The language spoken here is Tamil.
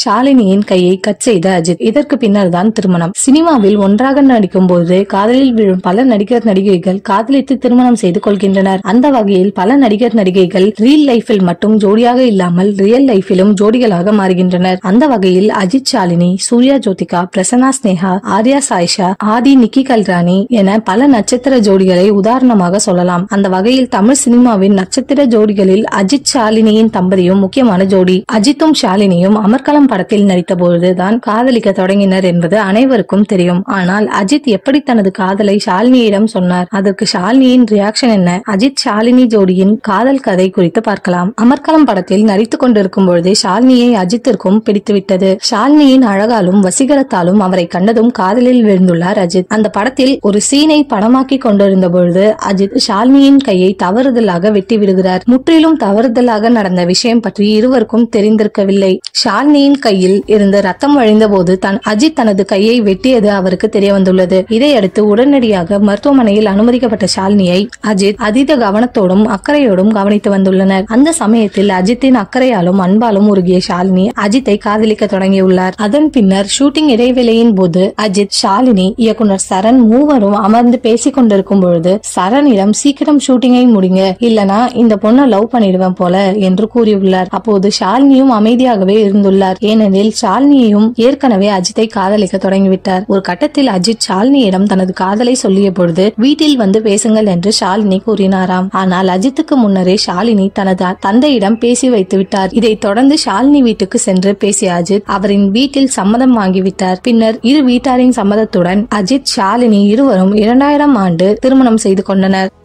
ஷாலினியின் கையை கட் செய்த அஜித் இதற்கு பின்னர் தான் திருமணம் சினிமாவில் ஒன்றாக நடிக்கும் போது காதலில் விழும் பல நடிகர் நடிகைகள் காதலித்து திருமணம் செய்து கொள்கின்றனர் அந்த வகையில் பல நடிகர் நடிகைகள் ரியல் லைஃபில் மட்டும் ஜோடியாக இல்லாமல் ரியல் லைஃபிலும் ஜோடிகளாக மாறுகின்றனர் அந்த வகையில் அஜித் ஷாலினி சூர்யா ஜோதிகா பிரசன்னா ஸ்னேகா ஆர்யா சாய்ஷா ஆதி நிக்கி கல்ராணி என பல நட்சத்திர ஜோடிகளை உதாரணமாக சொல்லலாம் அந்த வகையில் தமிழ் சினிமாவின் நட்சத்திர ஜோடிகளில் அஜித் ஷாலினியின் தம்பதியும் முக்கியமான ஜோடி அஜித்தும் ஷாலினியும் அமர்கலம் படத்தில் நடித்த பொழுதுதான் காதலிக்க தொடங்கினர் என்பது அனைவருக்கும் தெரியும் ஆனால் அஜித் எப்படி தனது காதலை ஷாலினியிடம் சொன்னார் அதற்கு ஷாலினியின் ரியாக்ஷன் என்ன அஜித் ஷாலினி ஜோடியின் காதல் கதை குறித்து பார்க்கலாம் அமர்கலம் படத்தில் நடித்துக் கொண்டிருக்கும் பொழுது ஷாலினியை அஜித்திற்கும் பிடித்துவிட்டது ஷாலினியின் அழகாலும் வசீகரத்தாலும் அவரை கண்டதும் காதலில் விழுந்துள்ளார் அஜித் அந்த படத்தில் ஒரு சீனை படமாக்கி கொண்டிருந்த பொழுது அஜித் ஷாலினியின் கையை தவறுதலாக வெட்டி விடுகிறார் முற்றிலும் தவறுதலாக நடந்த விஷயம் பற்றி இருவருக்கும் தெரிந்திருக்கவில்லை ஷாலினியின் கையில் இருந்து ரத்தம் வழிந்த போது தன் அஜித் தனது கையை வெட்டியது அவருக்கு தெரிய வந்துள்ளது இதையடுத்து உடனடியாக மருத்துவமனையில் அனுமதிக்கப்பட்ட ஷாலினியை அஜித் அதீத கவனத்தோடும் அக்கறையோடும் கவனித்து வந்துள்ளனர் அந்த சமயத்தில் அஜித்தின் அக்கறையாலும் அன்பாலும் உருகிய ஷாலினி அஜித்தை காதலிக்க தொடங்கியுள்ளார் அதன் பின்னர் ஷூட்டிங் இடைவேளையின் போது அஜித் ஷாலினி இயக்குனர் சரண் மூவரும் அமர்ந்து பேசிக் கொண்டிருக்கும் பொழுது சரணிடம் சீக்கிரம் ஷூட்டிங்கை முடிங்க இல்லனா இந்த பொண்ணை லவ் பண்ணிடுவேன் போல என்று கூறியுள்ளார் அப்போது ஷாலினியும் அமைதியாகவே இருந்துள்ளார் ஏனெனில் ஷாலினியும் ஏற்கனவே அஜித்தை காதலிக்க தொடங்கிவிட்டார் ஒரு கட்டத்தில் அஜித் ஷாலினியிடம் தனது காதலை சொல்லிய பொழுது வீட்டில் வந்து பேசுங்கள் என்று ஷாலினி கூறினாராம் ஆனால் அஜித்துக்கு முன்னரே ஷாலினி தனது தந்தையிடம் பேசி வைத்து விட்டார் இதைத் தொடர்ந்து ஷாலினி வீட்டுக்கு சென்று பேசிய அஜித் அவரின் வீட்டில் சம்மதம் வாங்கிவிட்டார் பின்னர் இரு வீட்டாரின் சம்மதத்துடன் அஜித் ஷாலினி இருவரும் இரண்டாயிரம் ஆண்டு திருமணம் செய்து கொண்டனர்